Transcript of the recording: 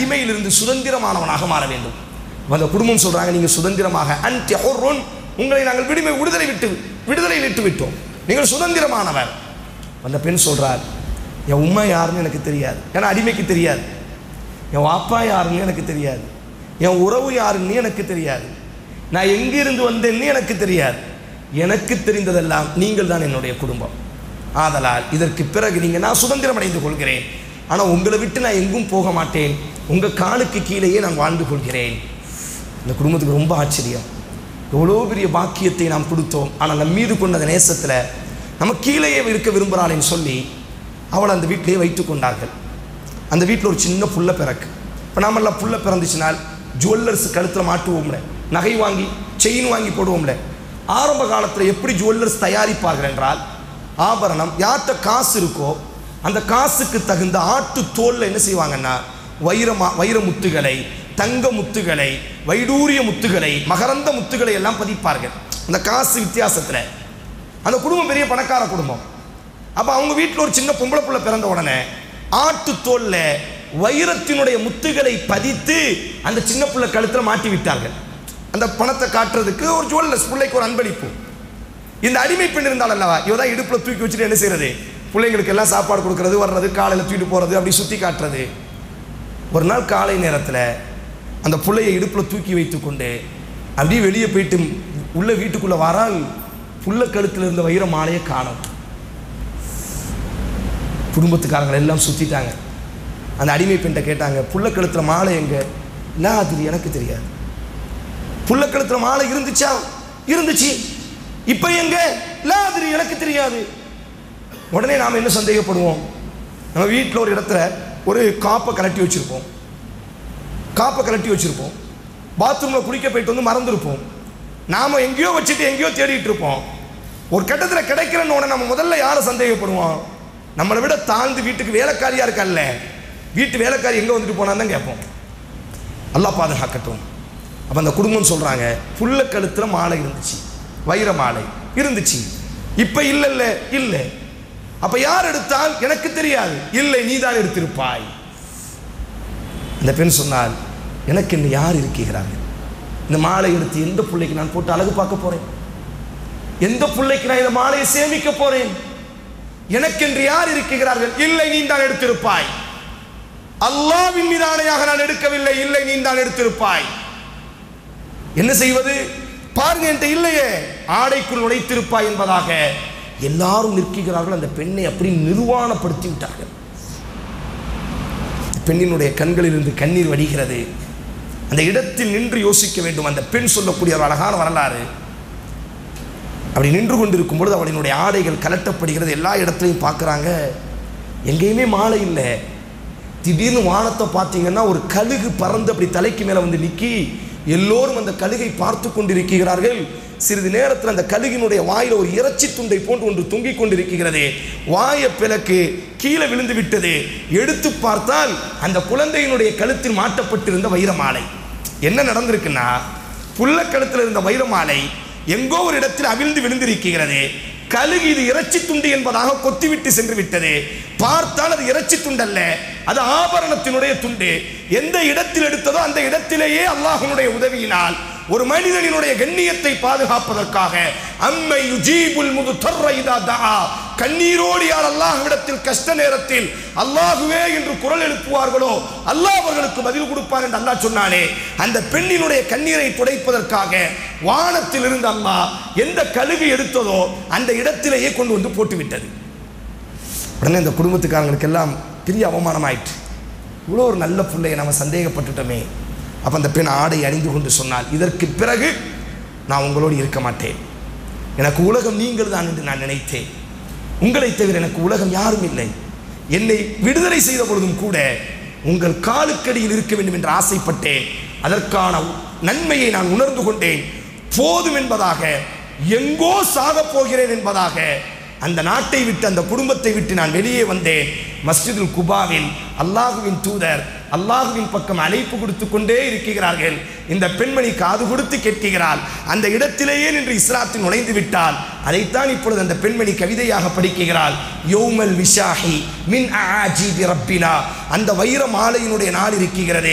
அடிமையிலிருந்து சுதந்திரமானவனாக மாற வேண்டும் அப்ப அந்த குடும்பம் சொல்றாங்க நீங்க சுதந்திரமாக அன்டி ஹுர்ருன் உங்களை நாங்கள் விடுமை விடுதலை விட்டு விடுதலையில் விட்டு விட்டோம் நீங்கள் சுதந்திரமானவர் அந்த பெண் சொல்றார் என் உம்மா யாருன்னு எனக்கு தெரியாது ஏன்னா அடிமைக்கு தெரியாது என் அப்பா யாருன்னு எனக்கு தெரியாது என் உறவு யாருன்னு எனக்கு தெரியாது நான் எங்கிருந்து வந்தேன்னு எனக்கு தெரியாது எனக்கு தெரிந்ததெல்லாம் நீங்கள் தான் என்னுடைய குடும்பம் ஆதலால் இதற்கு பிறகு நீங்கள் நான் சுதந்திரம் அடைந்து கொள்கிறேன் ஆனால் உங்களை விட்டு நான் எங்கும் போக மாட்டேன் உங்கள் காலுக்கு கீழேயே நான் வாழ்ந்து கொள்கிறேன் இந்த குடும்பத்துக்கு ரொம்ப ஆச்சரியம் எவ்வளோ பெரிய பாக்கியத்தை நாம் கொடுத்தோம் ஆனால் நம் மீது கொண்ட அந்த நேசத்தில் நம்ம கீழேயே இருக்க விரும்புகிறாளேன்னு சொல்லி அவளை அந்த வீட்டிலேயே வைத்து கொண்டார்கள் அந்த வீட்டில் ஒரு சின்ன புள்ள பிறக்கு இப்போ நாமெல்லாம் புள்ள பிறந்துச்சுனால் ஜுவல்லர்ஸ் கழுத்தில் மாட்டுவோம்ல நகை வாங்கி செயின் வாங்கி போடுவோம்ல ஆரம்ப காலத்தில் எப்படி ஜுவல்லர்ஸ் தயாரிப்பார்கள் என்றால் ஆபரணம் யார்கிட்ட காசு இருக்கோ அந்த காசுக்கு தகுந்த ஆட்டு தோல்ல என்ன செய்வாங்கன்னா வைரமா வைர முத்துகளை தங்க முத்துகளை வைடூரிய முத்துகளை மகரந்த முத்துகளை எல்லாம் பதிப்பார்கள் அந்த காசு வித்தியாசத்தில் அந்த குடும்பம் பெரிய பணக்கார குடும்பம் அப்போ அவங்க வீட்டில் ஒரு சின்ன பொம்பளை புள்ள பிறந்த உடனே ஆட்டு தோல்ல வைரத்தினுடைய முத்துகளை பதித்து அந்த சின்ன புள்ள கழுத்தில் மாட்டி விட்டார்கள் அந்த பணத்தை காட்டுறதுக்கு ஒரு ஜுவல்லர்ஸ் பிள்ளைக்கு ஒரு அன்பளிப்பு இந்த அடிமை பெண் இருந்தால் அல்லவா இவ தான் இடுப்பில் தூக்கி வச்சுட்டு என்ன செய்யறது பிள்ளைங்களுக்கு எல்லாம் சாப்பாடு கொடுக்கறது வர்றது காலையில் தூக்கிட்டு போகிறது அப்படி சுற்றி காட்டுறது ஒரு நாள் காலை நேரத்தில் அந்த பிள்ளையை இடுப்பில் தூக்கி வைத்துக்கொண்டு அப்படியே வெளியே போயிட்டு உள்ள வீட்டுக்குள்ளே வரால் புள்ள கழுத்தில் இருந்த வைர மாலையை காணும் குடும்பத்துக்காரங்களை எல்லாம் சுற்றிட்டாங்க அந்த அடிமை பெண்கிட்ட கேட்டாங்க புள்ள கழுத்தில் மாலை எங்க இல்லை அது எனக்கு தெரியாது புள்ள கழுத்தில் மாலை இருந்துச்சா இருந்துச்சு இப்போ எங்க இல்லை அது எனக்கு தெரியாது உடனே நாம் என்ன சந்தேகப்படுவோம் நம்ம வீட்டில் ஒரு இடத்துல ஒரு காப்பை கலட்டி வச்சுருப்போம் காப்பை கலட்டி வச்சுருப்போம் பாத்ரூமில் குளிக்க போயிட்டு வந்து மறந்துருப்போம் நாம் எங்கேயோ வச்சுட்டு எங்கேயோ தேடிட்டு இருப்போம் ஒரு கட்டத்தில் கிடைக்கிறன்னு உடனே நம்ம முதல்ல யாரை சந்தேகப்படுவோம் நம்மளை விட தாழ்ந்து வீட்டுக்கு வேலைக்காரியா இருக்கல்ல வீட்டு வேலைக்காரி எங்கே வந்துட்டு போனான்னு தான் கேட்போம் அல்லாஹ் பாதுகாக்கட்டும் அப்போ அந்த குடும்பம் சொல்கிறாங்க புல்ல கழுத்தில் மாலை இருந்துச்சு வைர மாலை இருந்துச்சு இப்போ இல்லைல்ல இல்லை அப்போ யார் எடுத்தால் எனக்கு தெரியாது இல்லை நீ தான் எடுத்திருப்பாய் அந்த பெண் சொன்னால் எனக்கு இன்னும் யார் இருக்கிறார்கள் இந்த மாலை எடுத்து எந்த பிள்ளைக்கு நான் போட்டு அழகு பார்க்க போறேன் எந்த பிள்ளைக்கு நான் இந்த மாலையை சேமிக்க போறேன் எனக்கென்று யார் இருக்கிறார்கள் இல்லை நீ தான் எடுத்திருப்பாய் அல்லாவின் மீது ஆணையாக நான் எடுக்கவில்லை இல்லை நீ தான் எடுத்திருப்பாய் என்ன செய்வது பாருங்க என்கிட்ட இல்லையே ஆடைக்குள் நுழைத்திருப்பாய் என்பதாக எல்லாரும் நிற்கிறார்கள் அந்த பெண்ணை அப்படி நிர்வாணப்படுத்தி விட்டார்கள் பெண்ணினுடைய கண்களிலிருந்து கண்ணீர் வடிகிறது அந்த இடத்தில் நின்று யோசிக்க வேண்டும் அந்த பெண் சொல்லக்கூடிய ஒரு அழகான வரலாறு அப்படி நின்று கொண்டிருக்கும் பொழுது அவளினுடைய ஆடைகள் கலட்டப்படுகிறது எல்லா இடத்துலையும் பார்க்குறாங்க எங்கேயுமே மாலை இல்லை திடீர்னு வானத்தை பார்த்தீங்கன்னா ஒரு கழுகு பறந்து அப்படி தலைக்கு மேலே வந்து நிற்கி எல்லோரும் அந்த கழுகை பார்த்து கொண்டிருக்கிறார்கள் சிறிது நேரத்தில் அந்த கழுகினுடைய வாயில ஒரு இறைச்சி துண்டை போன்று ஒன்று தொங்கிக் கொண்டிருக்கிறது வாய பிளக்கு கீழே விழுந்து விட்டது எடுத்து பார்த்தால் அந்த குழந்தையினுடைய கழுத்தில் மாட்டப்பட்டிருந்த வைரமாலை என்ன நடந்திருக்குன்னா புள்ள கழுத்தில் இருந்த வைரமாலை எங்கோ ஒரு இடத்தில் அவிழ்ந்து விழுந்திருக்கிறது கழுகு இது இறைச்சி துண்டு என்பதாக கொத்திவிட்டு சென்று விட்டது பார்த்தால் அது இறைச்சி துண்டல்ல அது ஆபரணத்தினுடைய துண்டு எந்த இடத்தில் எடுத்ததோ அந்த இடத்திலேயே அல்லாஹ்வினுடைய உதவியினால் ஒரு மனிதனினுடைய கண்ணியத்தை பாதுகாப்பதற்காக அம்மை யுஜீபுல் முது இதா தஆ கண்ணீரோடு யார் அல்லாஹ்விடத்தில் கஷ்ட நேரத்தில் அல்லாஹுவே என்று குரல் எழுப்புவார்களோ அல்லாஹ் அவர்களுக்கு பதில் கொடுப்பார் என்று அல்லாஹ் சொன்னானே அந்த பெண்ணினுடைய கண்ணீரை துடைப்பதற்காக வானத்தில் இருந்து அல்லாஹ் எந்த கழுகு எடுத்ததோ அந்த இடத்திலேயே கொண்டு வந்து போட்டு விட்டது உடனே இந்த குடும்பத்துக்காரங்களுக்கு எல்லாம் பெரிய அவமானமாயிற்று இவ்வளோ ஒரு நல்ல பிள்ளையை நம்ம சந்தேகப்பட்டுட்டோமே அப்போ அந்த பெண் ஆடை அணிந்து கொண்டு சொன்னால் இதற்கு பிறகு நான் உங்களோடு இருக்க மாட்டேன் எனக்கு உலகம் நீங்கள் தான் என்று நான் நினைத்தேன் உங்களை தவிர எனக்கு உலகம் யாரும் இல்லை என்னை விடுதலை செய்த பொழுதும் கூட உங்கள் காலுக்கடியில் இருக்க வேண்டும் என்று ஆசைப்பட்டேன் அதற்கான நன்மையை நான் உணர்ந்து கொண்டேன் போதும் என்பதாக எங்கோ சாகப் போகிறேன் என்பதாக அந்த நாட்டை விட்டு அந்த குடும்பத்தை விட்டு நான் வெளியே வந்தேன் மஸ்ஜிதுல் குபாவில் அல்லாஹுவின் தூதர் அல்லாஹுவின் பக்கம் அழைப்பு கொடுத்து கொண்டே இருக்கிறார்கள் இந்த பெண்மணி காது கொடுத்து கேட்கிறாள் அந்த இடத்திலேயே நின்று இஸ்லாத்தில் நுழைந்து விட்டால் அதைத்தான் இப்பொழுது அந்த பெண்மணி கவிதையாக படிக்கிறாள் யோமல் விஷாஹி மின் ஆஜி ரப்பினா அந்த வைர மாலையினுடைய நாள் இருக்கிறது